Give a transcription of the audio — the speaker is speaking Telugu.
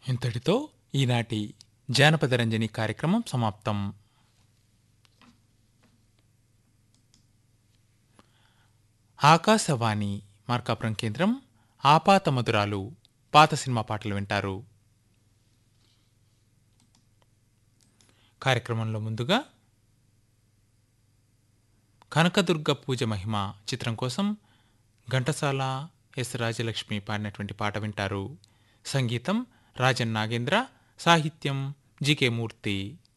ఇంతటితో ఈనాటి జానపద రంజని కార్యక్రమం సమాప్తం ఆకాశవాణి మార్కాపురం కేంద్రం ఆపాత మధురాలు పాత సినిమా పాటలు వింటారు కార్యక్రమంలో ముందుగా కనకదుర్గ పూజ మహిమ చిత్రం కోసం ఘంటసాల ఎస్ రాజలక్ష్మి పాడినటువంటి పాట వింటారు సంగీతం రాజన్ నాగేంద్ర సాహిత్యం జికే మూర్తి